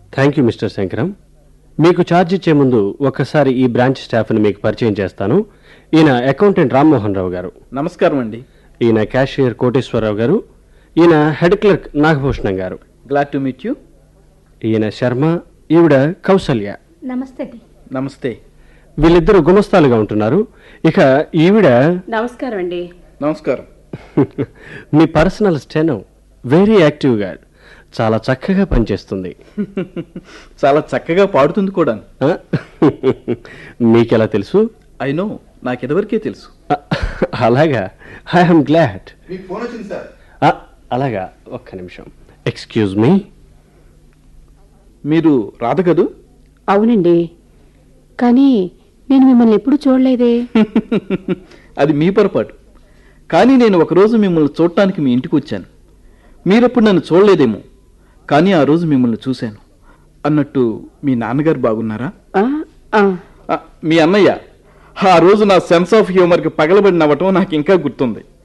Thank you mister Shankaram మీకు charge ఇచ్చే ముందు ఒక్కసారి ఈ బ్రాంచ్ స్టాఫ్ని మీకు పరిచయం చేస్తాను ఈయన అకౌంటెంట్ రామ్మోహన్ రావు గారు నమస్కారం అండి ఈయన క్యాషియర్ కోటేశ్వరరావు గారు ఈయన హెడ్ క్లర్క్ నాగభూషణం గారు గ్లాడ్ టు మీట్ యూ ఈయన శర్మ ఈవిడ కౌసల్య నమస్తే నమస్తే వీళ్ళిద్దరు గుమస్తాలుగా ఉంటున్నారు ఇక ఈవిడ నమస్కారం అండి నమస్కారం మీ పర్సనల్ స్టెనో వెరీ యాక్టివ్గా చాలా చక్కగా పనిచేస్తుంది చాలా చక్కగా పాడుతుంది కూడా ఆ? మీకెలా తెలుసు ఐ నో నాకు ఎదవరకే తెలుసు ఆ, అలాగా ఐఎమ్ గ్లాడ్ మీకు ఫోన్ వచ్చింది సార్ అలాగా ఒక్క నిమిషం ఎక్స్క్యూజ్ మీ మీరు రాధ కదూ అవునండి కానీ నేను మిమ్మల్ని ఎప్పుడు చూడలేదే అది మీ పొరపాటు కానీ నేను ఒకరోజు మిమ్మల్ని చూడటానికి మీ ఇంటికి వచ్చాను మీరప్పుడు నన్ను చూడలేదేమో కానీ ఆ రోజు మిమ్మల్ని చూశాను అన్నట్టు మీ నాన్నగారు బాగున్నారా ఆ, ఆ, ఆ, మీ అన్నయ్య ఆ రోజు నా సెన్స్ ఆఫ్ హ్యూమర్కి పగలబడి నవ్వటం నాకు ఇంకా గుర్తుంది